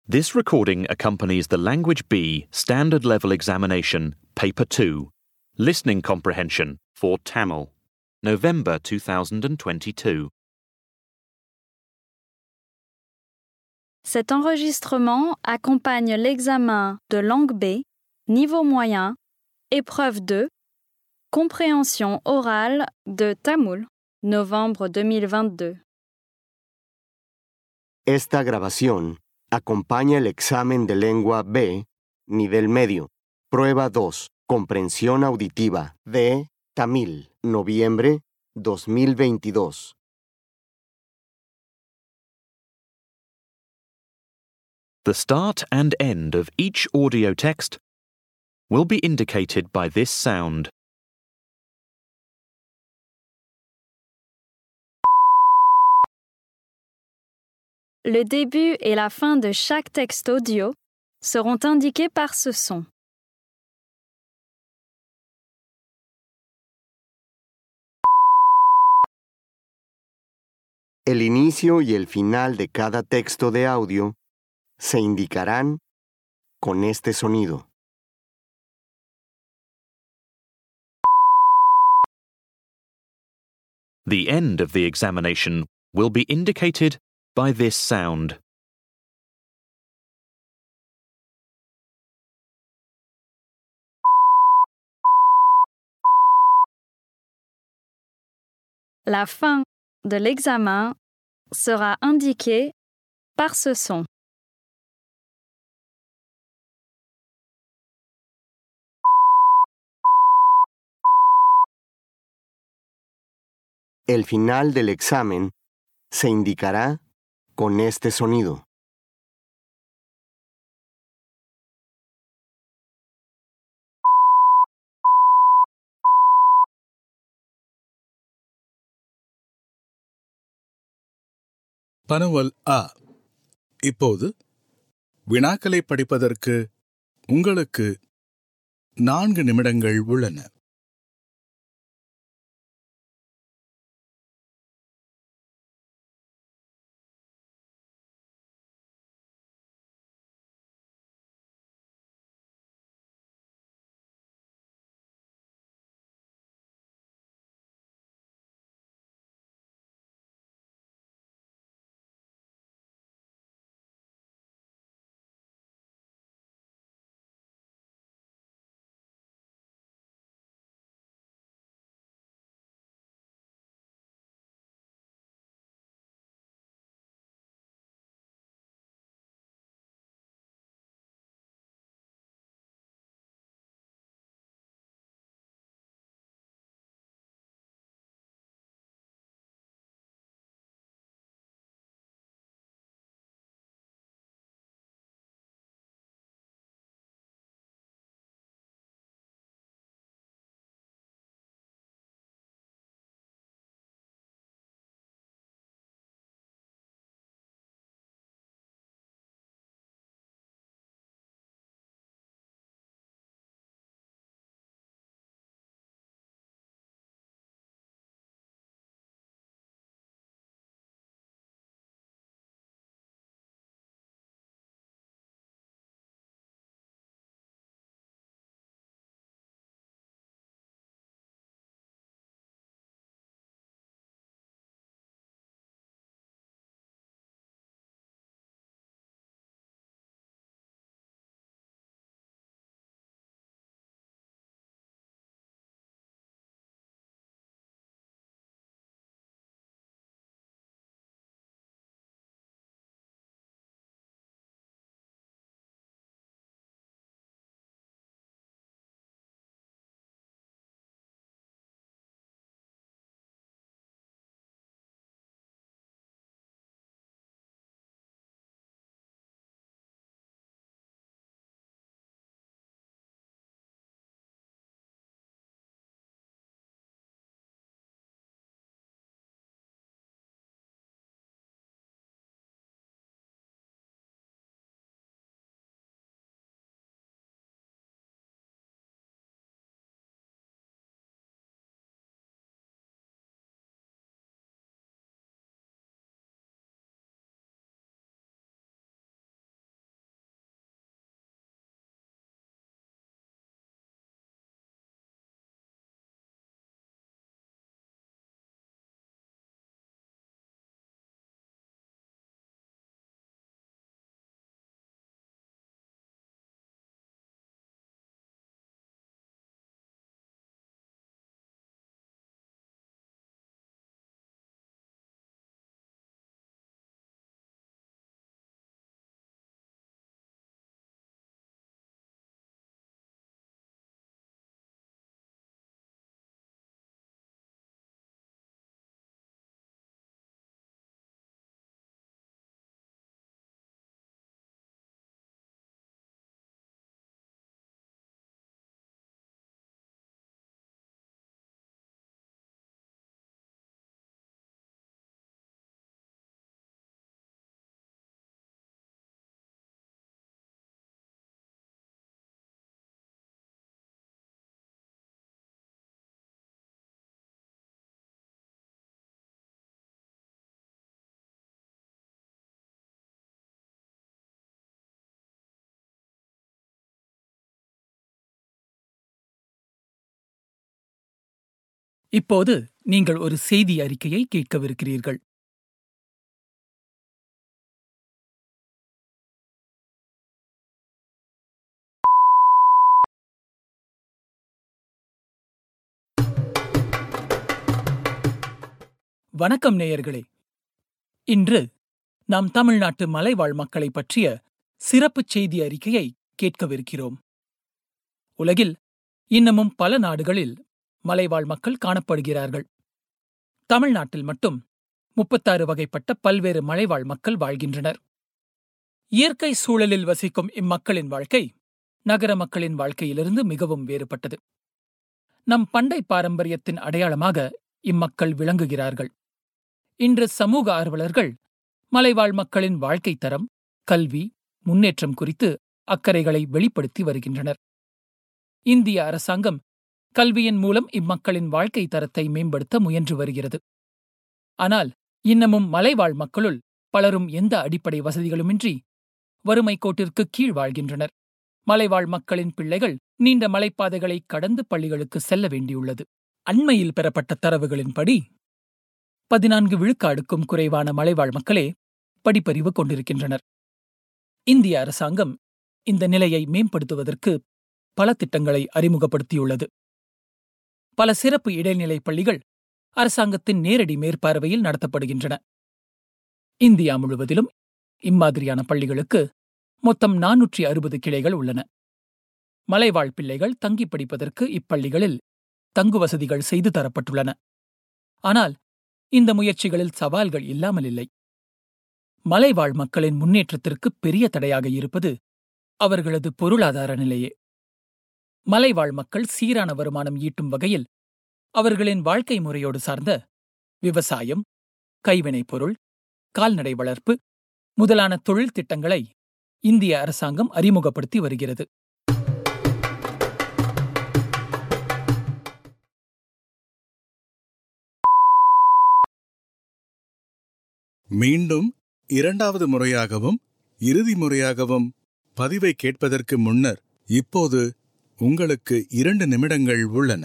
This recording accompanies the Language B Standard Level Examination, Paper 2, Listening Comprehension for Tamil, November 2022. Cet enregistrement accompagne l'examen de langue B, niveau moyen, épreuve 2, compréhension orale de Tamoul, novembre 2022. Esta grabación acompaña el examen de lengua B, nivel medio, prueba 2, comprensión auditiva de Tamil, noviembre 2022. The start and end of each audio text will be indicated by this sound. Le début et la fin de chaque texte audio seront indiqués par ce son. El inicio y el final de cada texto de audio se indicarán con este sonido. The end of the examination will be indicated by this sound. La fin de l'examen sera indiquée par ce son. El final del examen se indicará con este sonido. பனவல் அ இப்போது வினாக்களை படிப்பதற்கு உங்களுக்கு நான்கு நிமிடங்கள் உள்ளன இப்போது நீங்கள் ஒரு செய்தி அறிக்கையை கேட்கவிருக்கிறீர்கள் வணக்கம் நேயர்களே இன்று நாம் தமிழ்நாட்டு மலைவாழ் மக்களை பற்றிய சிறப்புச் செய்தி அறிக்கையை கேட்கவிருக்கிறோம் உலகில் இன்னமும் பல நாடுகளில் மலைவாழ் மக்கள் காணப்படுகிறார்கள் தமிழ்நாட்டில் மட்டும் முப்பத்தாறு வகைப்பட்ட பல்வேறு மலைவாழ் மக்கள் வாழ்கின்றனர் இயற்கை சூழலில் வசிக்கும் இம்மக்களின் வாழ்க்கை நகர மக்களின் வாழ்க்கையிலிருந்து மிகவும் வேறுபட்டது நம் பண்டை பாரம்பரியத்தின் அடையாளமாக இம்மக்கள் விளங்குகிறார்கள் இன்று சமூக ஆர்வலர்கள் மலைவாழ் மக்களின் வாழ்க்கை தரம் கல்வி முன்னேற்றம் குறித்து அக்கறைகளை வெளிப்படுத்தி வருகின்றனர் இந்திய அரசாங்கம் கல்வியின் மூலம் இம்மக்களின் வாழ்க்கை தரத்தை மேம்படுத்த முயன்று வருகிறது ஆனால் இன்னமும் மலைவாழ் மக்களுள் பலரும் எந்த அடிப்படை வசதிகளுமின்றி வறுமை கோட்டிற்கு கீழ் வாழ்கின்றனர் மலைவாழ் மக்களின் பிள்ளைகள் நீண்ட மலைப்பாதைகளை கடந்து பள்ளிகளுக்கு செல்ல வேண்டியுள்ளது அண்மையில் பெறப்பட்ட தரவுகளின்படி பதினான்கு விழுக்காடுக்கும் குறைவான மலைவாழ் மக்களே படிப்பறிவு கொண்டிருக்கின்றனர் இந்திய அரசாங்கம் இந்த நிலையை மேம்படுத்துவதற்கு பல திட்டங்களை அறிமுகப்படுத்தியுள்ளது பல சிறப்பு இடைநிலை பள்ளிகள் அரசாங்கத்தின் நேரடி மேற்பார்வையில் நடத்தப்படுகின்றன இந்தியா முழுவதிலும் இம்மாதிரியான பள்ளிகளுக்கு மொத்தம் நானூற்றி அறுபது கிளைகள் உள்ளன மலைவாழ் பிள்ளைகள் தங்கி படிப்பதற்கு இப்பள்ளிகளில் தங்கு வசதிகள் செய்து தரப்பட்டுள்ளன ஆனால் இந்த முயற்சிகளில் சவால்கள் இல்லாமல் இல்லை மலைவாழ் மக்களின் முன்னேற்றத்திற்கு பெரிய தடையாக இருப்பது அவர்களது பொருளாதார நிலையே மலைவாழ் மக்கள் சீரான வருமானம் ஈட்டும் வகையில் அவர்களின் வாழ்க்கை முறையோடு சார்ந்த விவசாயம் கைவினைப் பொருள் கால்நடை வளர்ப்பு முதலான தொழில் திட்டங்களை இந்திய அரசாங்கம் அறிமுகப்படுத்தி வருகிறது மீண்டும் இரண்டாவது முறையாகவும் இறுதி முறையாகவும் பதிவை கேட்பதற்கு முன்னர் இப்போது உங்களுக்கு இரண்டு நிமிடங்கள் உள்ளன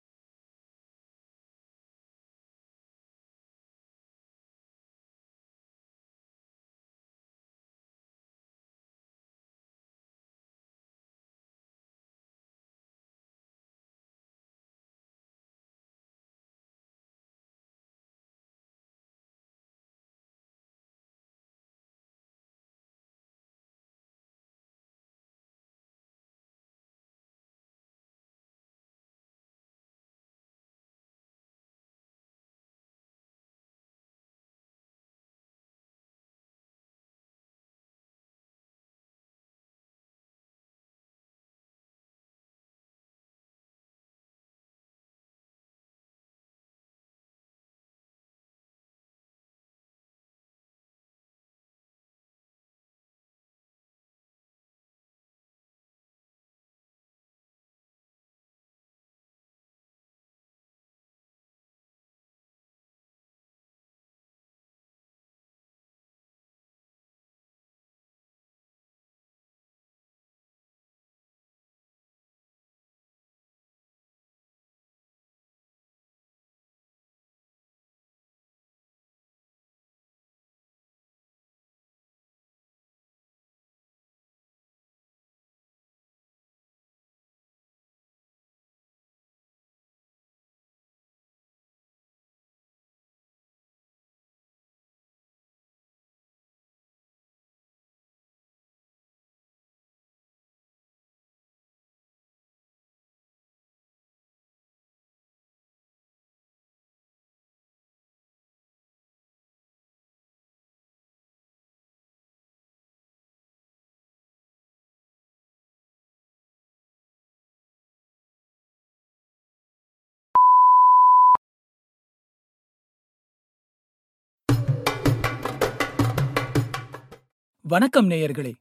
வணக்கம் நேயர்களே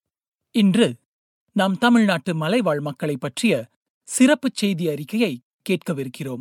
இன்று நாம் தமிழ்நாட்டு மலைவாழ் மக்களை பற்றிய சிறப்புச் செய்தி அறிக்கையை கேட்கவிருக்கிறோம்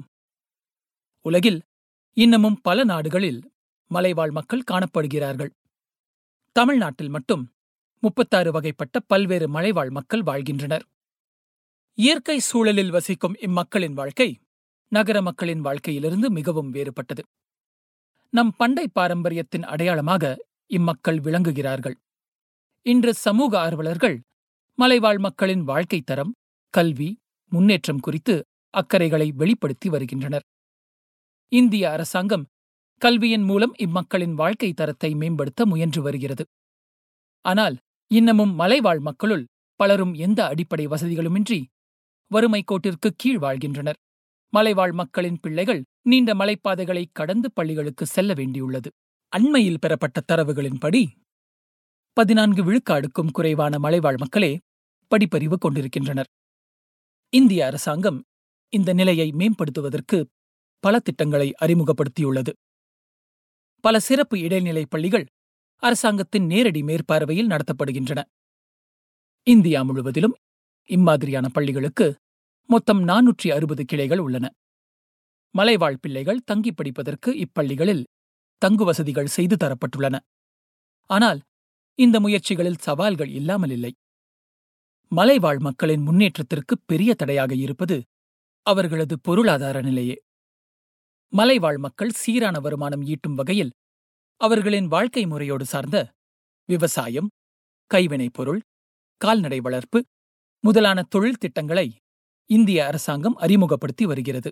உலகில் இன்னமும் பல நாடுகளில் மலைவாழ் மக்கள் காணப்படுகிறார்கள் தமிழ்நாட்டில் மட்டும் முப்பத்தாறு வகைப்பட்ட பல்வேறு மலைவாழ் மக்கள் வாழ்கின்றனர் இயற்கை சூழலில் வசிக்கும் இம்மக்களின் வாழ்க்கை நகர மக்களின் வாழ்க்கையிலிருந்து மிகவும் வேறுபட்டது நம் பண்டை பாரம்பரியத்தின் அடையாளமாக இம்மக்கள் விளங்குகிறார்கள் இன்று சமூக ஆர்வலர்கள் மலைவாழ் மக்களின் வாழ்க்கை தரம் கல்வி முன்னேற்றம் குறித்து அக்கறைகளை வெளிப்படுத்தி வருகின்றனர் இந்திய அரசாங்கம் கல்வியின் மூலம் இம்மக்களின் வாழ்க்கை தரத்தை மேம்படுத்த முயன்று வருகிறது ஆனால் இன்னமும் மலைவாழ் மக்களுள் பலரும் எந்த அடிப்படை வசதிகளுமின்றி வறுமை கோட்டிற்கு கீழ் வாழ்கின்றனர் மலைவாழ் மக்களின் பிள்ளைகள் நீண்ட மலைப்பாதைகளை கடந்து பள்ளிகளுக்கு செல்ல வேண்டியுள்ளது அண்மையில் பெறப்பட்ட தரவுகளின்படி பதினான்கு விழுக்காடுக்கும் குறைவான மலைவாழ் மக்களே படிப்பறிவு கொண்டிருக்கின்றனர் இந்திய அரசாங்கம் இந்த நிலையை மேம்படுத்துவதற்கு பல திட்டங்களை அறிமுகப்படுத்தியுள்ளது பல சிறப்பு இடைநிலை பள்ளிகள் அரசாங்கத்தின் நேரடி மேற்பார்வையில் நடத்தப்படுகின்றன இந்தியா முழுவதிலும் இம்மாதிரியான பள்ளிகளுக்கு மொத்தம் நானூற்றி அறுபது கிளைகள் உள்ளன மலைவாழ் பிள்ளைகள் தங்கி படிப்பதற்கு இப்பள்ளிகளில் தங்கு வசதிகள் செய்து தரப்பட்டுள்ளன ஆனால் இந்த முயற்சிகளில் சவால்கள் இல்லாமல் இல்லை மலைவாழ் மக்களின் முன்னேற்றத்திற்கு பெரிய தடையாக இருப்பது அவர்களது பொருளாதார நிலையே மலைவாழ் மக்கள் சீரான வருமானம் ஈட்டும் வகையில் அவர்களின் வாழ்க்கை முறையோடு சார்ந்த விவசாயம் கைவினைப் பொருள் கால்நடை வளர்ப்பு முதலான தொழில் திட்டங்களை இந்திய அரசாங்கம் அறிமுகப்படுத்தி வருகிறது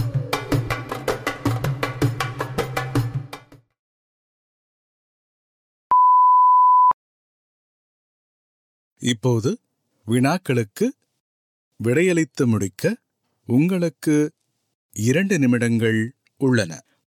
இப்போது வினாக்களுக்கு விடையளித்து முடிக்க உங்களுக்கு இரண்டு நிமிடங்கள் உள்ளன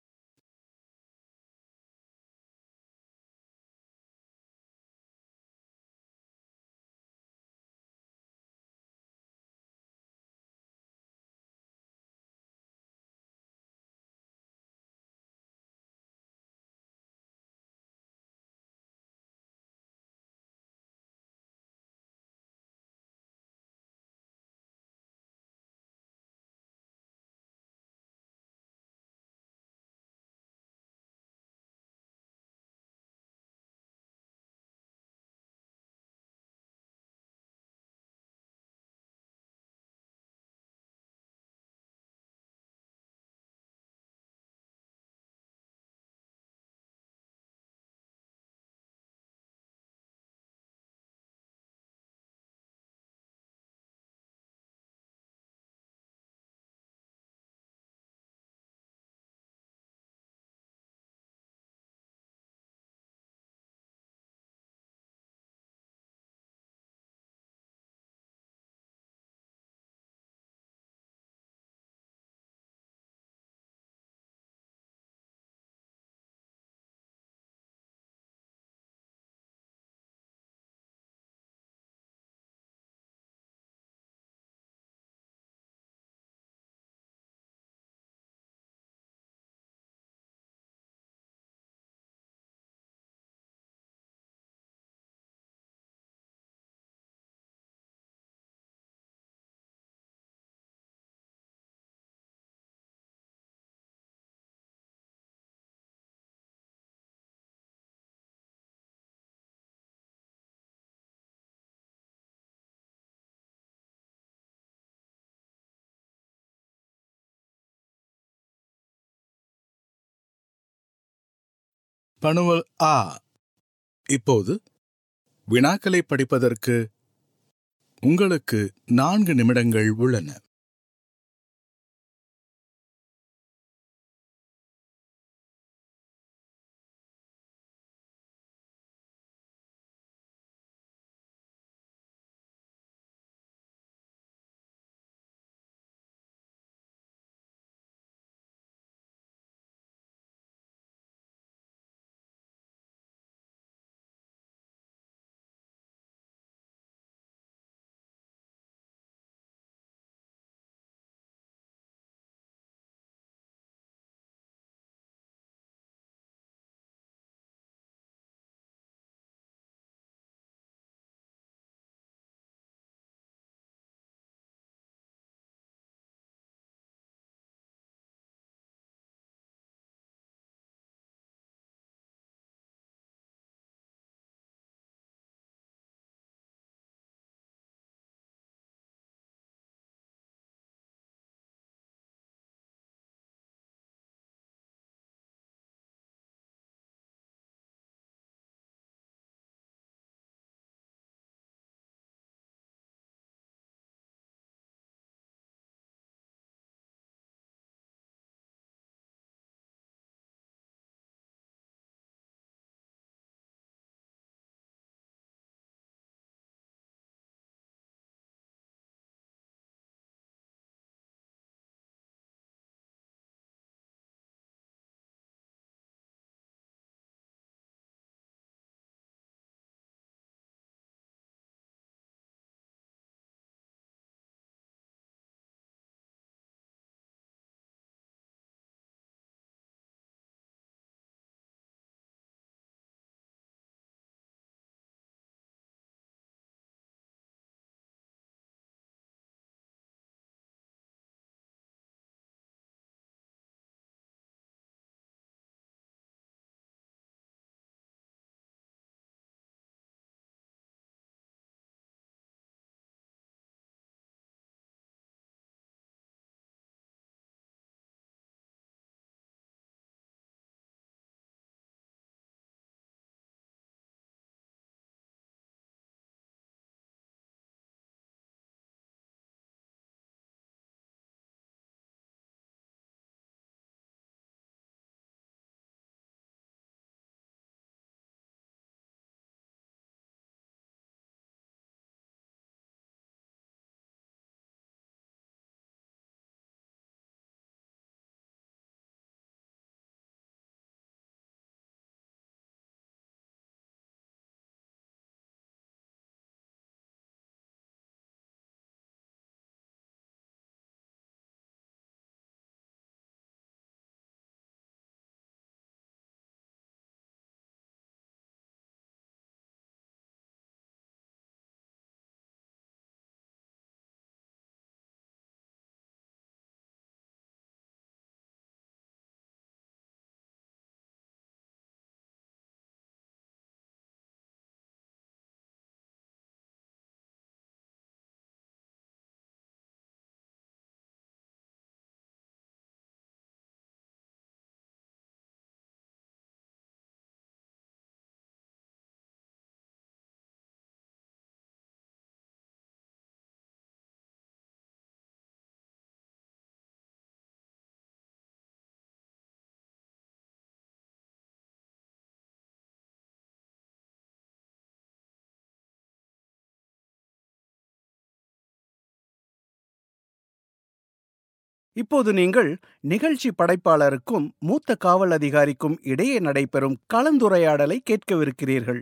பணுவல் ஆ இப்போது வினாக்களை படிப்பதற்கு உங்களுக்கு நான்கு நிமிடங்கள் உள்ளன இப்போது நீங்கள் நிகழ்ச்சி படைப்பாளருக்கும் மூத்த காவல் அதிகாரிக்கும் இடையே நடைபெறும் கலந்துரையாடலை கேட்கவிருக்கிறீர்கள்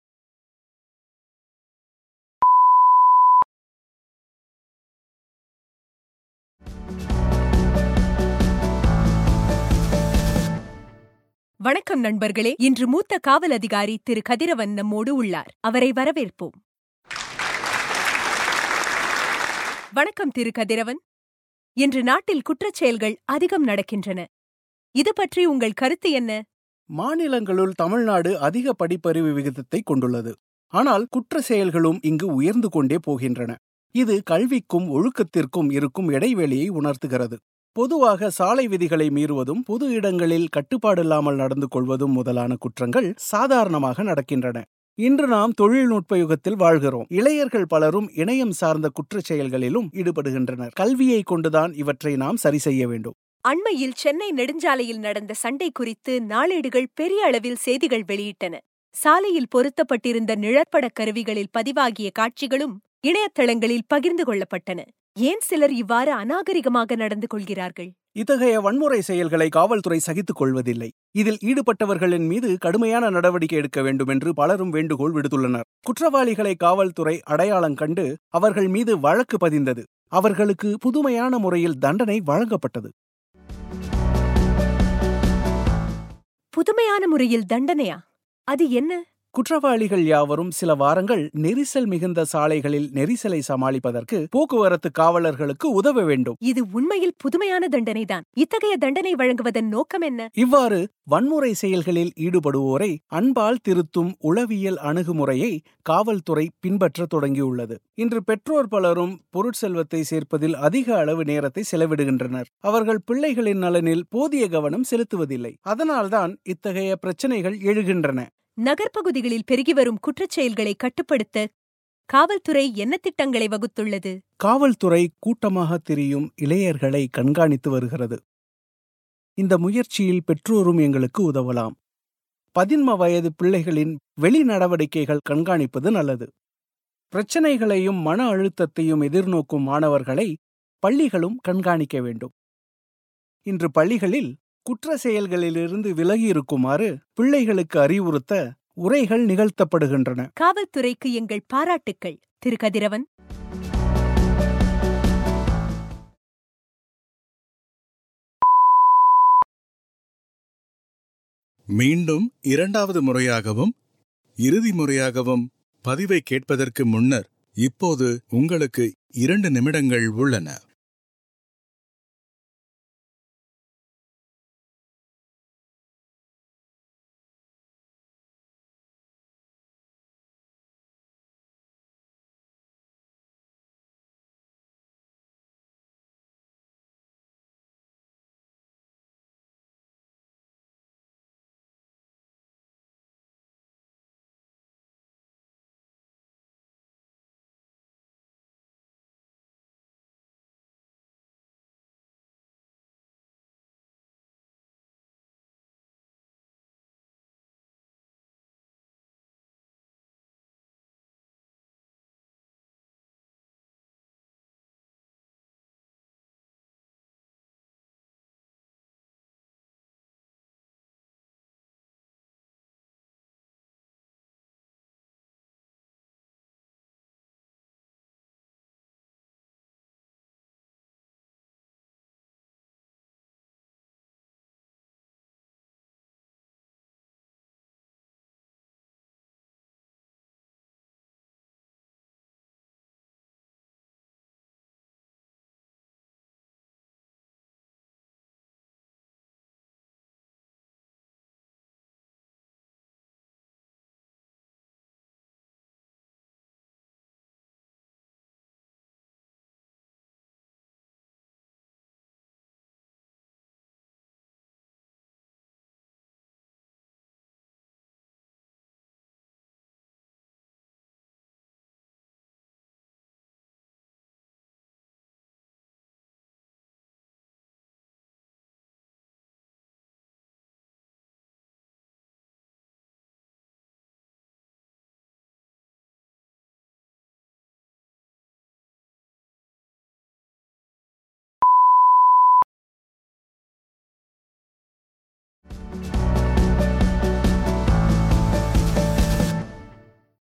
வணக்கம் நண்பர்களே இன்று மூத்த காவல் அதிகாரி திரு கதிரவன் நம்மோடு உள்ளார் அவரை வரவேற்போம் வணக்கம் திரு கதிரவன் இன்று நாட்டில் குற்றச் செயல்கள் அதிகம் நடக்கின்றன இது பற்றி உங்கள் கருத்து என்ன மாநிலங்களுள் தமிழ்நாடு அதிக படிப்பறிவு விகிதத்தை கொண்டுள்ளது ஆனால் குற்ற செயல்களும் இங்கு உயர்ந்து கொண்டே போகின்றன இது கல்விக்கும் ஒழுக்கத்திற்கும் இருக்கும் இடைவெளியை உணர்த்துகிறது பொதுவாக சாலை விதிகளை மீறுவதும் பொது இடங்களில் கட்டுப்பாடில்லாமல் நடந்து கொள்வதும் முதலான குற்றங்கள் சாதாரணமாக நடக்கின்றன இன்று நாம் தொழில்நுட்ப யுகத்தில் வாழ்கிறோம் இளையர்கள் பலரும் இணையம் சார்ந்த குற்றச் செயல்களிலும் ஈடுபடுகின்றனர் கல்வியை கொண்டுதான் இவற்றை நாம் சரி செய்ய வேண்டும் அண்மையில் சென்னை நெடுஞ்சாலையில் நடந்த சண்டை குறித்து நாளேடுகள் பெரிய அளவில் செய்திகள் வெளியிட்டன சாலையில் பொருத்தப்பட்டிருந்த நிழற்படக் கருவிகளில் பதிவாகிய காட்சிகளும் இணையதளங்களில் பகிர்ந்து கொள்ளப்பட்டன ஏன் சிலர் இவ்வாறு அநாகரிகமாக நடந்து கொள்கிறார்கள் இத்தகைய வன்முறை செயல்களை காவல்துறை சகித்துக் கொள்வதில்லை இதில் ஈடுபட்டவர்களின் மீது கடுமையான நடவடிக்கை எடுக்க வேண்டும் என்று பலரும் வேண்டுகோள் விடுத்துள்ளனர் குற்றவாளிகளை காவல்துறை அடையாளம் கண்டு அவர்கள் மீது வழக்கு பதிந்தது அவர்களுக்கு புதுமையான முறையில் தண்டனை வழங்கப்பட்டது புதுமையான முறையில் தண்டனையா அது என்ன குற்றவாளிகள் யாவரும் சில வாரங்கள் நெரிசல் மிகுந்த சாலைகளில் நெரிசலை சமாளிப்பதற்கு போக்குவரத்து காவலர்களுக்கு உதவ வேண்டும் இது உண்மையில் புதுமையான தண்டனைதான் இத்தகைய தண்டனை வழங்குவதன் நோக்கம் என்ன இவ்வாறு வன்முறை செயல்களில் ஈடுபடுவோரை அன்பால் திருத்தும் உளவியல் அணுகுமுறையை காவல்துறை பின்பற்றத் தொடங்கியுள்ளது இன்று பெற்றோர் பலரும் பொருட்செல்வத்தை சேர்ப்பதில் அதிக அளவு நேரத்தை செலவிடுகின்றனர் அவர்கள் பிள்ளைகளின் நலனில் போதிய கவனம் செலுத்துவதில்லை அதனால்தான் இத்தகைய பிரச்சனைகள் எழுகின்றன நகர்ப்பகுதிகளில் பெருகி வரும் குற்றச் செயல்களை கட்டுப்படுத்த காவல்துறை என்ன திட்டங்களை வகுத்துள்ளது காவல்துறை கூட்டமாக திரியும் இளையர்களை கண்காணித்து வருகிறது இந்த முயற்சியில் பெற்றோரும் எங்களுக்கு உதவலாம் பதின்ம வயது பிள்ளைகளின் வெளி நடவடிக்கைகள் கண்காணிப்பது நல்லது பிரச்சனைகளையும் மன அழுத்தத்தையும் எதிர்நோக்கும் மாணவர்களை பள்ளிகளும் கண்காணிக்க வேண்டும் இன்று பள்ளிகளில் குற்ற செயல்களிலிருந்து விலகி இருக்குமாறு பிள்ளைகளுக்கு அறிவுறுத்த உரைகள் நிகழ்த்தப்படுகின்றன காவல்துறைக்கு எங்கள் பாராட்டுக்கள் திரு கதிரவன் மீண்டும் இரண்டாவது முறையாகவும் இறுதி முறையாகவும் பதிவை கேட்பதற்கு முன்னர் இப்போது உங்களுக்கு இரண்டு நிமிடங்கள் உள்ளன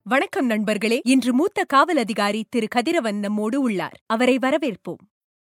வணக்கம் நண்பர்களே இன்று மூத்த காவல் அதிகாரி திரு கதிரவன் நம்மோடு உள்ளார் அவரை வரவேற்போம்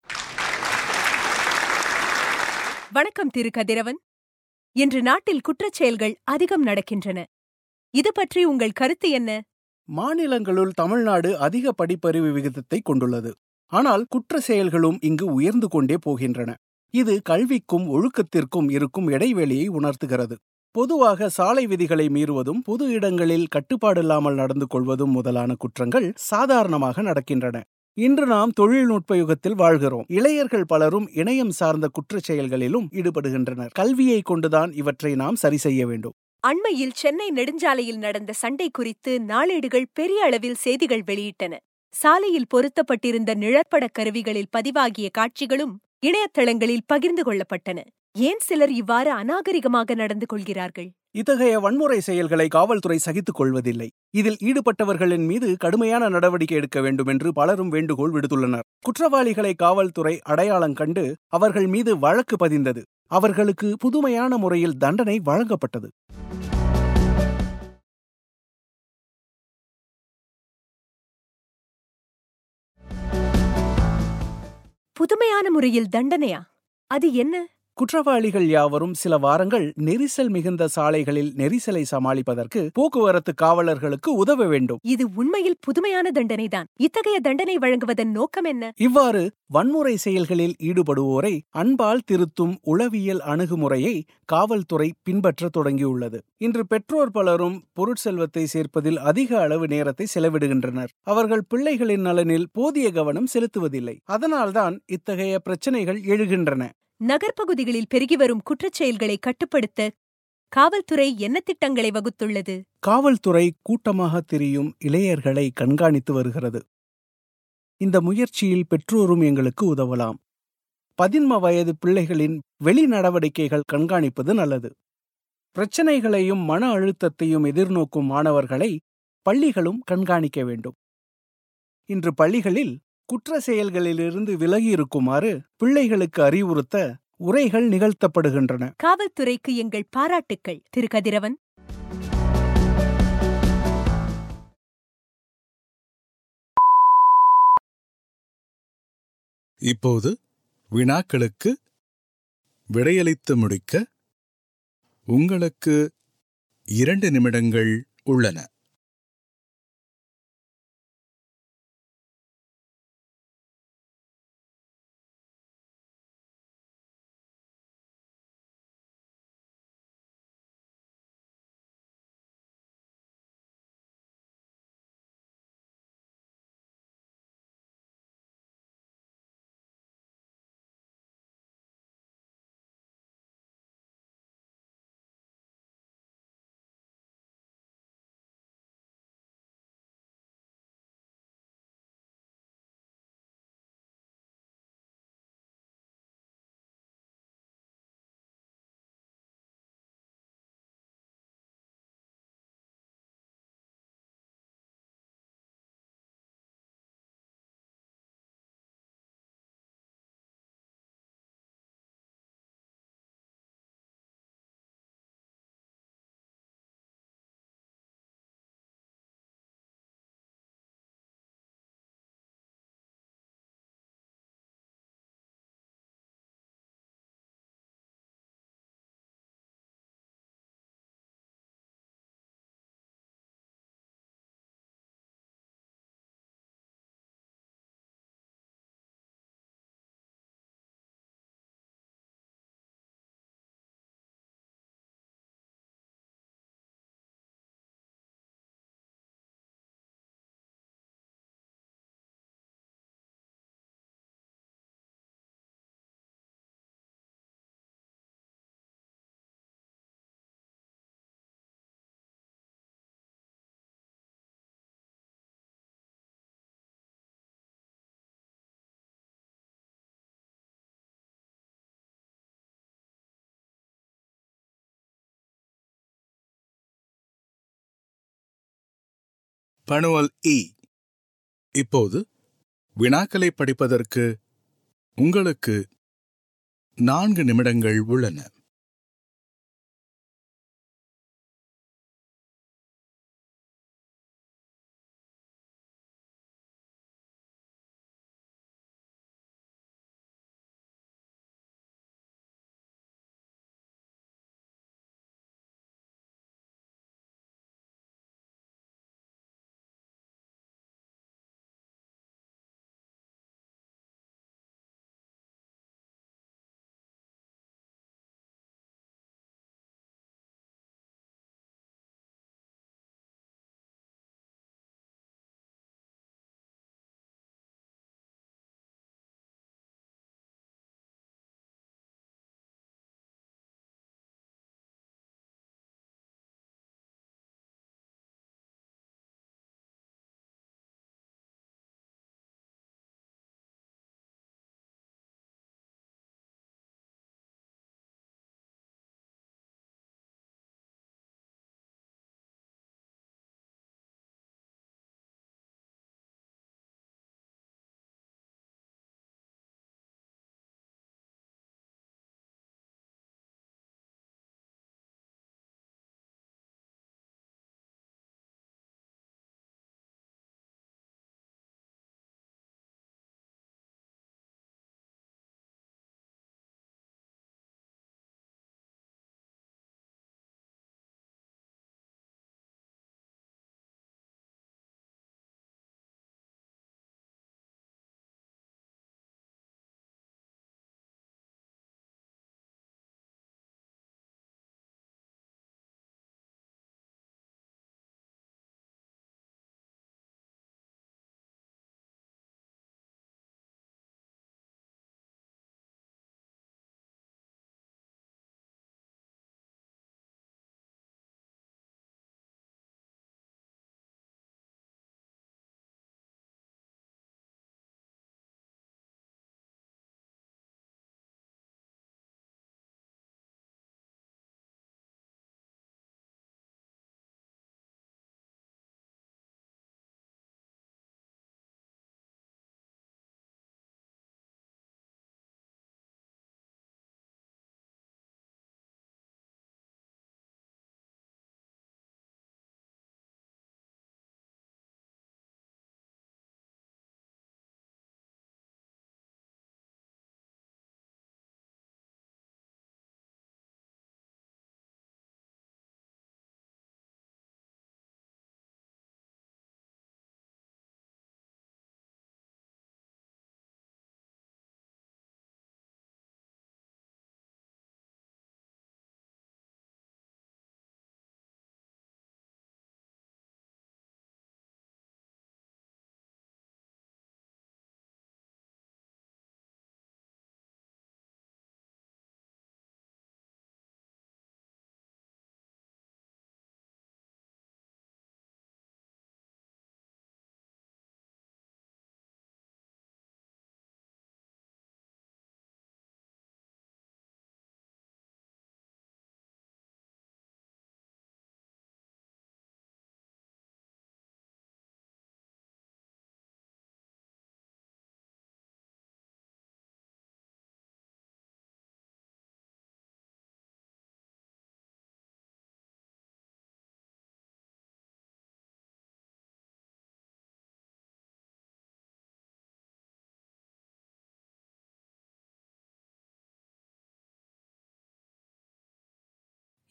வணக்கம் திரு கதிரவன் இன்று நாட்டில் குற்றச் செயல்கள் அதிகம் நடக்கின்றன இது பற்றி உங்கள் கருத்து என்ன மாநிலங்களுள் தமிழ்நாடு அதிக படிப்பறிவு விகிதத்தை கொண்டுள்ளது ஆனால் குற்ற செயல்களும் இங்கு உயர்ந்து கொண்டே போகின்றன இது கல்விக்கும் ஒழுக்கத்திற்கும் இருக்கும் இடைவெளியை உணர்த்துகிறது பொதுவாக சாலை விதிகளை மீறுவதும் பொது இடங்களில் கட்டுப்பாடில்லாமல் நடந்து கொள்வதும் முதலான குற்றங்கள் சாதாரணமாக நடக்கின்றன இன்று நாம் தொழில்நுட்ப யுகத்தில் வாழ்கிறோம் இளையர்கள் பலரும் இணையம் சார்ந்த குற்றச் செயல்களிலும் ஈடுபடுகின்றனர் கல்வியை கொண்டுதான் இவற்றை நாம் சரி செய்ய வேண்டும் அண்மையில் சென்னை நெடுஞ்சாலையில் நடந்த சண்டை குறித்து நாளேடுகள் பெரிய அளவில் செய்திகள் வெளியிட்டன சாலையில் பொருத்தப்பட்டிருந்த நிழற்படக் கருவிகளில் பதிவாகிய காட்சிகளும் இணையதளங்களில் பகிர்ந்து கொள்ளப்பட்டன ஏன் சிலர் இவ்வாறு அநாகரிகமாக நடந்து கொள்கிறார்கள் இத்தகைய வன்முறை செயல்களை காவல்துறை சகித்துக் கொள்வதில்லை இதில் ஈடுபட்டவர்களின் மீது கடுமையான நடவடிக்கை எடுக்க வேண்டும் என்று பலரும் வேண்டுகோள் விடுத்துள்ளனர் குற்றவாளிகளை காவல்துறை அடையாளம் கண்டு அவர்கள் மீது வழக்கு பதிந்தது அவர்களுக்கு புதுமையான முறையில் தண்டனை வழங்கப்பட்டது புதுமையான முறையில் தண்டனையா அது என்ன குற்றவாளிகள் யாவரும் சில வாரங்கள் நெரிசல் மிகுந்த சாலைகளில் நெரிசலை சமாளிப்பதற்கு போக்குவரத்து காவலர்களுக்கு உதவ வேண்டும் இது உண்மையில் புதுமையான தண்டனைதான் இத்தகைய தண்டனை வழங்குவதன் நோக்கம் என்ன இவ்வாறு வன்முறை செயல்களில் ஈடுபடுவோரை அன்பால் திருத்தும் உளவியல் அணுகுமுறையை காவல்துறை பின்பற்றத் தொடங்கியுள்ளது இன்று பெற்றோர் பலரும் பொருட்செல்வத்தை சேர்ப்பதில் அதிக அளவு நேரத்தை செலவிடுகின்றனர் அவர்கள் பிள்ளைகளின் நலனில் போதிய கவனம் செலுத்துவதில்லை அதனால்தான் இத்தகைய பிரச்சனைகள் எழுகின்றன நகர்ப்பகுதிகளில் பெருகி வரும் குற்றச் செயல்களை கட்டுப்படுத்த காவல்துறை என்ன திட்டங்களை வகுத்துள்ளது காவல்துறை கூட்டமாக திரியும் இளையர்களை கண்காணித்து வருகிறது இந்த முயற்சியில் பெற்றோரும் எங்களுக்கு உதவலாம் பதின்ம வயது பிள்ளைகளின் வெளி நடவடிக்கைகள் கண்காணிப்பது நல்லது பிரச்சனைகளையும் மன அழுத்தத்தையும் எதிர்நோக்கும் மாணவர்களை பள்ளிகளும் கண்காணிக்க வேண்டும் இன்று பள்ளிகளில் குற்ற செயல்களிலிருந்து விலகி இருக்குமாறு பிள்ளைகளுக்கு அறிவுறுத்த உரைகள் நிகழ்த்தப்படுகின்றன காவல்துறைக்கு எங்கள் பாராட்டுக்கள் திரு கதிரவன் இப்போது வினாக்களுக்கு விடையளித்து முடிக்க உங்களுக்கு இரண்டு நிமிடங்கள் உள்ளன பணுவல் இ இப்போது வினாக்களை படிப்பதற்கு உங்களுக்கு நான்கு நிமிடங்கள் உள்ளன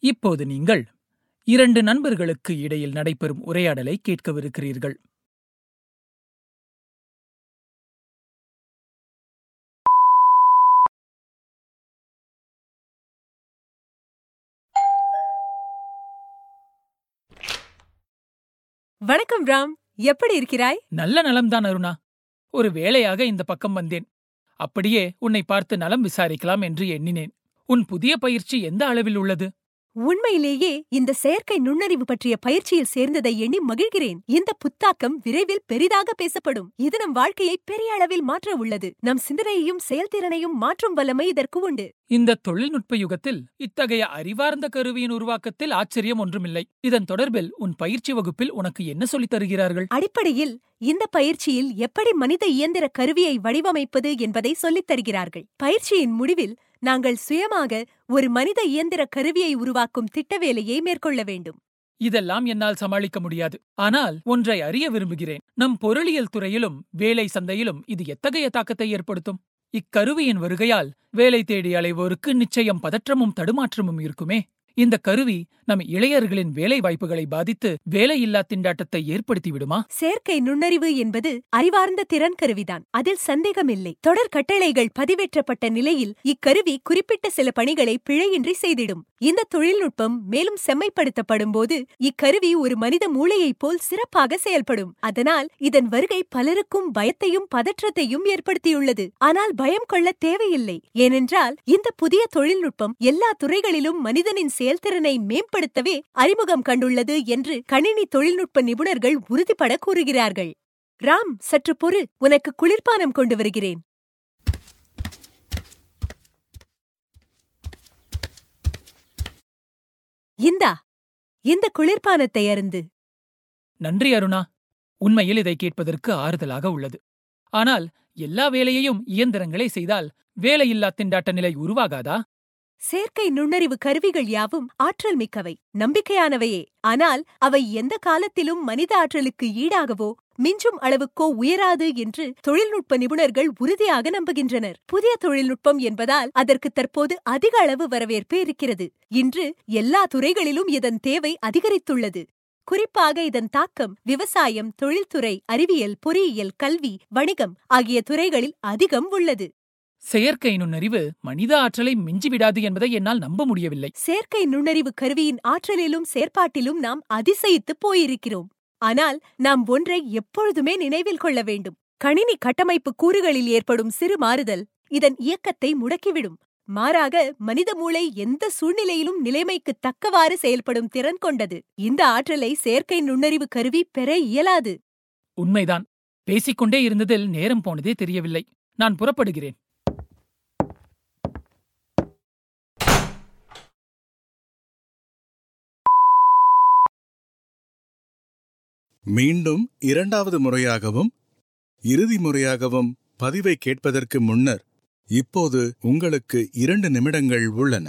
இப்போது நீங்கள் இரண்டு நண்பர்களுக்கு இடையில் நடைபெறும் உரையாடலை கேட்கவிருக்கிறீர்கள் வணக்கம் ராம் எப்படி இருக்கிறாய் நல்ல நலம்தான் அருணா ஒரு வேலையாக இந்த பக்கம் வந்தேன் அப்படியே உன்னை பார்த்து நலம் விசாரிக்கலாம் என்று எண்ணினேன் உன் புதிய பயிற்சி எந்த அளவில் உள்ளது உண்மையிலேயே இந்த செயற்கை நுண்ணறிவு பற்றிய பயிற்சியில் சேர்ந்ததை எண்ணி மகிழ்கிறேன் இந்த புத்தாக்கம் விரைவில் பெரிதாக பேசப்படும் இது நம் வாழ்க்கையை பெரிய அளவில் மாற்ற உள்ளது நம் சிந்தனையையும் செயல்திறனையும் மாற்றும் வல்லமை இதற்கு உண்டு இந்த தொழில்நுட்ப யுகத்தில் இத்தகைய அறிவார்ந்த கருவியின் உருவாக்கத்தில் ஆச்சரியம் ஒன்றுமில்லை இதன் தொடர்பில் உன் பயிற்சி வகுப்பில் உனக்கு என்ன சொல்லித் தருகிறார்கள் அடிப்படையில் இந்த பயிற்சியில் எப்படி மனித இயந்திர கருவியை வடிவமைப்பது என்பதை சொல்லித் தருகிறார்கள் பயிற்சியின் முடிவில் நாங்கள் சுயமாக ஒரு மனித இயந்திர கருவியை உருவாக்கும் திட்ட வேலையை மேற்கொள்ள வேண்டும் இதெல்லாம் என்னால் சமாளிக்க முடியாது ஆனால் ஒன்றை அறிய விரும்புகிறேன் நம் பொருளியல் துறையிலும் வேலை சந்தையிலும் இது எத்தகைய தாக்கத்தை ஏற்படுத்தும் இக்கருவியின் வருகையால் வேலை தேடி அலைவோருக்கு நிச்சயம் பதற்றமும் தடுமாற்றமும் இருக்குமே இந்த கருவி நம் இளையர்களின் வேலை வாய்ப்புகளை பாதித்து வேலையில்லா திண்டாட்டத்தை ஏற்படுத்தி விடுமா செயற்கை நுண்ணறிவு என்பது அறிவார்ந்த திறன் கருவிதான் அதில் சந்தேகமில்லை தொடர் கட்டளைகள் பதிவேற்றப்பட்ட நிலையில் இக்கருவி குறிப்பிட்ட சில பணிகளை பிழையின்றி செய்திடும் இந்த தொழில்நுட்பம் மேலும் செம்மைப்படுத்தப்படும் போது இக்கருவி ஒரு மனித மூளையைப் போல் சிறப்பாக செயல்படும் அதனால் இதன் வருகை பலருக்கும் பயத்தையும் பதற்றத்தையும் ஏற்படுத்தியுள்ளது ஆனால் பயம் கொள்ள தேவையில்லை ஏனென்றால் இந்த புதிய தொழில்நுட்பம் எல்லா துறைகளிலும் மனிதனின் செயல்திறனை மேம்படுத்தவே அறிமுகம் கண்டுள்ளது என்று கணினி தொழில்நுட்ப நிபுணர்கள் உறுதிபட கூறுகிறார்கள் ராம் சற்று பொறு உனக்கு குளிர்பானம் கொண்டு வருகிறேன் இந்தா இந்த குளிர்பானத்தை அருந்து நன்றி அருணா உண்மையில் இதை கேட்பதற்கு ஆறுதலாக உள்ளது ஆனால் எல்லா வேலையையும் இயந்திரங்களே செய்தால் வேலையில்லா திண்டாட்ட நிலை உருவாகாதா செயற்கை நுண்ணறிவு கருவிகள் யாவும் ஆற்றல் மிக்கவை நம்பிக்கையானவையே ஆனால் அவை எந்த காலத்திலும் மனித ஆற்றலுக்கு ஈடாகவோ மிஞ்சும் அளவுக்கோ உயராது என்று தொழில்நுட்ப நிபுணர்கள் உறுதியாக நம்புகின்றனர் புதிய தொழில்நுட்பம் என்பதால் அதற்கு தற்போது அதிக அளவு வரவேற்பு இருக்கிறது இன்று எல்லா துறைகளிலும் இதன் தேவை அதிகரித்துள்ளது குறிப்பாக இதன் தாக்கம் விவசாயம் தொழில்துறை அறிவியல் பொறியியல் கல்வி வணிகம் ஆகிய துறைகளில் அதிகம் உள்ளது செயற்கை நுண்ணறிவு மனித ஆற்றலை மிஞ்சிவிடாது என்பதை என்னால் நம்ப முடியவில்லை செயற்கை நுண்ணறிவு கருவியின் ஆற்றலிலும் செயற்பாட்டிலும் நாம் அதிசயித்துப் போயிருக்கிறோம் ஆனால் நாம் ஒன்றை எப்பொழுதுமே நினைவில் கொள்ள வேண்டும் கணினி கட்டமைப்பு கூறுகளில் ஏற்படும் சிறு மாறுதல் இதன் இயக்கத்தை முடக்கிவிடும் மாறாக மனித மூளை எந்த சூழ்நிலையிலும் நிலைமைக்கு தக்கவாறு செயல்படும் திறன் கொண்டது இந்த ஆற்றலை செயற்கை நுண்ணறிவு கருவி பெற இயலாது உண்மைதான் பேசிக்கொண்டே இருந்ததில் நேரம் போனதே தெரியவில்லை நான் புறப்படுகிறேன் மீண்டும் இரண்டாவது முறையாகவும் இறுதி முறையாகவும் பதிவை கேட்பதற்கு முன்னர் இப்போது உங்களுக்கு இரண்டு நிமிடங்கள் உள்ளன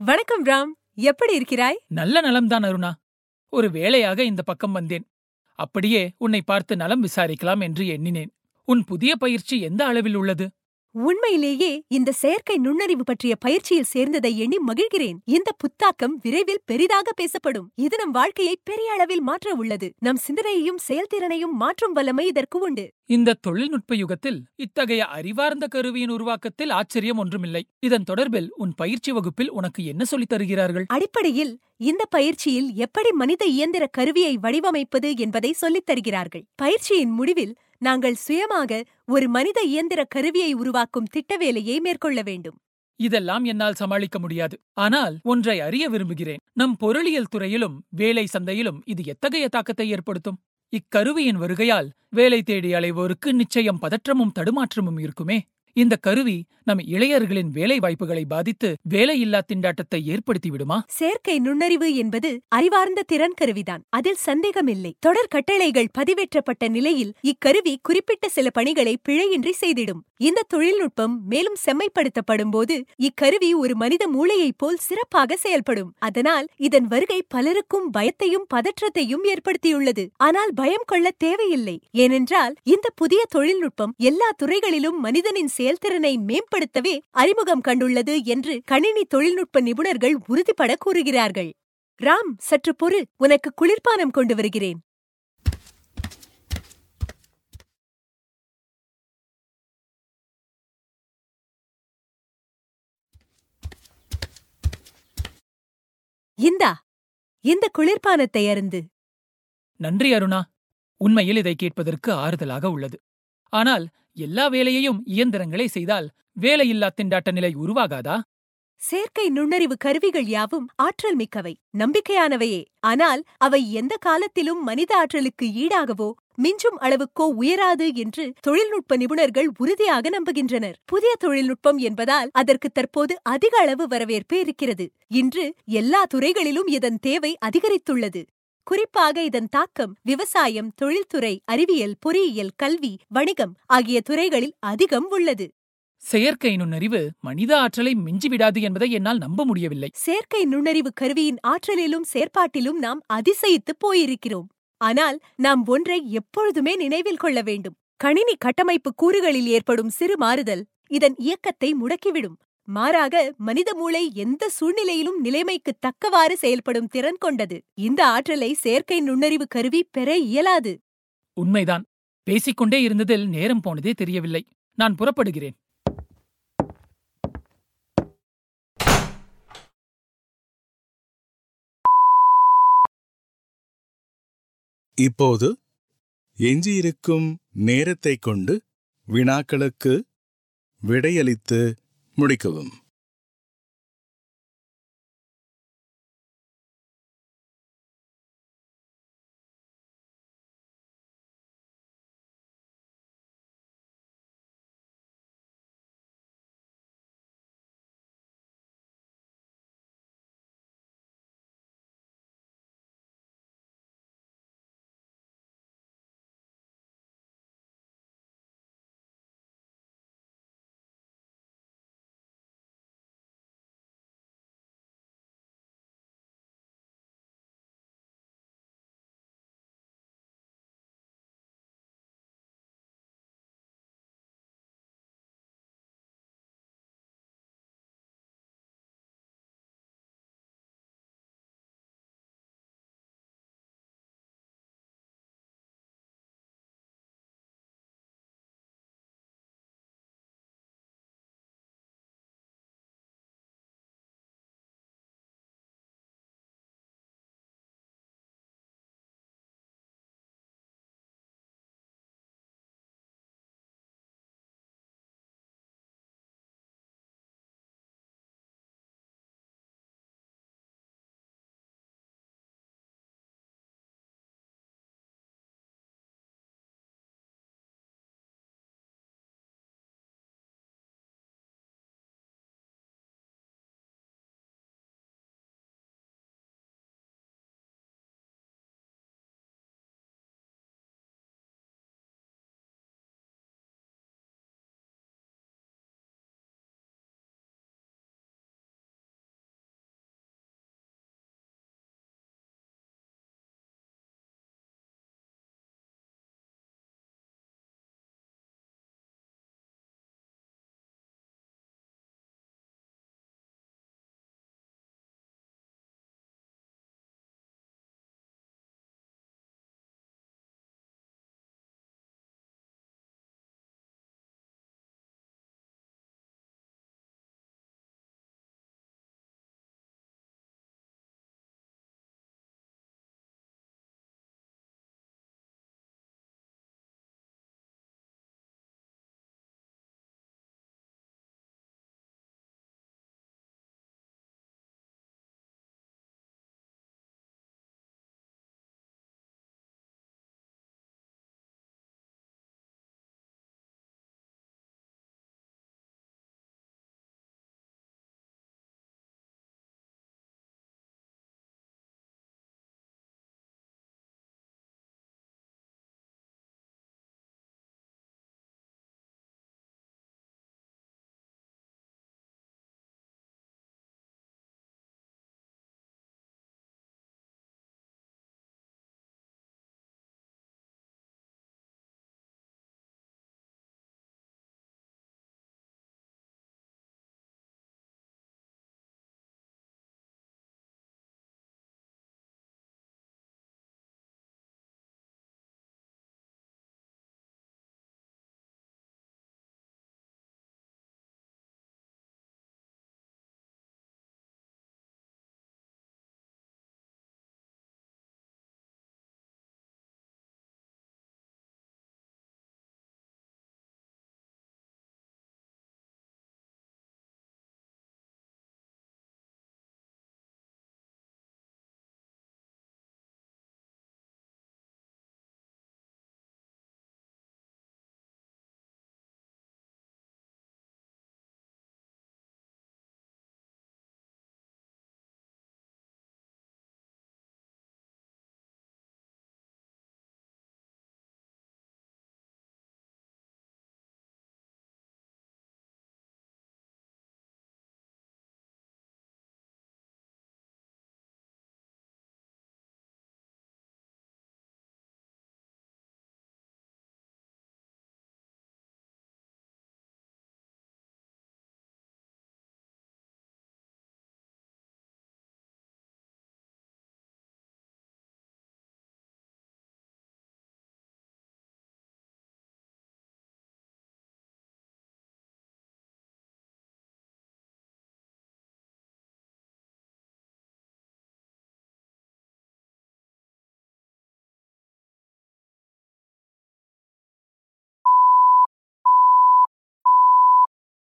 வணக்கம் ராம் எப்படி இருக்கிறாய் நல்ல நலம்தான் அருணா ஒரு வேலையாக இந்த பக்கம் வந்தேன் அப்படியே உன்னை பார்த்து நலம் விசாரிக்கலாம் என்று எண்ணினேன் உன் புதிய பயிற்சி எந்த அளவில் உள்ளது உண்மையிலேயே இந்த செயற்கை நுண்ணறிவு பற்றிய பயிற்சியில் சேர்ந்ததை எண்ணி மகிழ்கிறேன் இந்த புத்தாக்கம் விரைவில் பெரிதாக பேசப்படும் இது நம் வாழ்க்கையை பெரிய அளவில் மாற்ற உள்ளது நம் சிந்தனையையும் செயல்திறனையும் மாற்றும் வல்லமை இதற்கு உண்டு இந்த தொழில்நுட்ப யுகத்தில் இத்தகைய அறிவார்ந்த கருவியின் உருவாக்கத்தில் ஆச்சரியம் ஒன்றுமில்லை இதன் தொடர்பில் உன் பயிற்சி வகுப்பில் உனக்கு என்ன சொல்லித் தருகிறார்கள் அடிப்படையில் இந்த பயிற்சியில் எப்படி மனித இயந்திர கருவியை வடிவமைப்பது என்பதை சொல்லித் தருகிறார்கள் பயிற்சியின் முடிவில் நாங்கள் சுயமாக ஒரு மனித இயந்திர கருவியை உருவாக்கும் திட்ட வேலையை மேற்கொள்ள வேண்டும் இதெல்லாம் என்னால் சமாளிக்க முடியாது ஆனால் ஒன்றை அறிய விரும்புகிறேன் நம் பொருளியல் துறையிலும் வேலை சந்தையிலும் இது எத்தகைய தாக்கத்தை ஏற்படுத்தும் இக்கருவியின் வருகையால் வேலை தேடி அலைவோருக்கு நிச்சயம் பதற்றமும் தடுமாற்றமும் இருக்குமே இந்த கருவி நம் இளையர்களின் வேலை வாய்ப்புகளை பாதித்து வேலையில்லா திண்டாட்டத்தை ஏற்படுத்தி விடுமா செயற்கை நுண்ணறிவு என்பது அறிவார்ந்த திறன் கருவிதான் அதில் சந்தேகமில்லை தொடர் கட்டளைகள் பதிவேற்றப்பட்ட நிலையில் இக்கருவி குறிப்பிட்ட சில பணிகளை பிழையின்றி செய்திடும் இந்த தொழில்நுட்பம் மேலும் செம்மைப்படுத்தப்படும் போது இக்கருவி ஒரு மனித மூளையைப் போல் சிறப்பாக செயல்படும் அதனால் இதன் வருகை பலருக்கும் பயத்தையும் பதற்றத்தையும் ஏற்படுத்தியுள்ளது ஆனால் பயம் கொள்ள தேவையில்லை ஏனென்றால் இந்த புதிய தொழில்நுட்பம் எல்லா துறைகளிலும் மனிதனின் செயல்திறனை மேம்படுத்தவே அறிமுகம் கண்டுள்ளது என்று கணினி தொழில்நுட்ப நிபுணர்கள் உறுதிபட கூறுகிறார்கள் ராம் சற்று பொறு உனக்கு குளிர்பானம் கொண்டு வருகிறேன் இந்தா இந்த குளிர்பானத்தை அருந்து நன்றி அருணா உண்மையில் இதை கேட்பதற்கு ஆறுதலாக உள்ளது ஆனால் எல்லா வேலையையும் இயந்திரங்களே செய்தால் வேலையில்லா திண்டாட்ட நிலை உருவாகாதா செயற்கை நுண்ணறிவு கருவிகள் யாவும் ஆற்றல் மிக்கவை நம்பிக்கையானவையே ஆனால் அவை எந்த காலத்திலும் மனித ஆற்றலுக்கு ஈடாகவோ மிஞ்சும் அளவுக்கோ உயராது என்று தொழில்நுட்ப நிபுணர்கள் உறுதியாக நம்புகின்றனர் புதிய தொழில்நுட்பம் என்பதால் அதற்கு தற்போது அதிக அளவு வரவேற்பு இருக்கிறது இன்று எல்லா துறைகளிலும் இதன் தேவை அதிகரித்துள்ளது குறிப்பாக இதன் தாக்கம் விவசாயம் தொழில்துறை அறிவியல் பொறியியல் கல்வி வணிகம் ஆகிய துறைகளில் அதிகம் உள்ளது செயற்கை நுண்ணறிவு மனித ஆற்றலை மிஞ்சிவிடாது என்பதை என்னால் நம்ப முடியவில்லை செயற்கை நுண்ணறிவு கருவியின் ஆற்றலிலும் செயற்பாட்டிலும் நாம் அதிசயித்துப் போயிருக்கிறோம் ஆனால் நாம் ஒன்றை எப்பொழுதுமே நினைவில் கொள்ள வேண்டும் கணினி கட்டமைப்பு கூறுகளில் ஏற்படும் சிறு மாறுதல் இதன் இயக்கத்தை முடக்கிவிடும் மாறாக மனித மூளை எந்த சூழ்நிலையிலும் நிலைமைக்கு தக்கவாறு செயல்படும் திறன் கொண்டது இந்த ஆற்றலை செயற்கை நுண்ணறிவு கருவி பெற இயலாது உண்மைதான் பேசிக்கொண்டே இருந்ததில் நேரம் போனதே தெரியவில்லை நான் புறப்படுகிறேன் இப்போது எஞ்சியிருக்கும் நேரத்தைக் கொண்டு வினாக்களுக்கு விடையளித்து முடிக்கவும்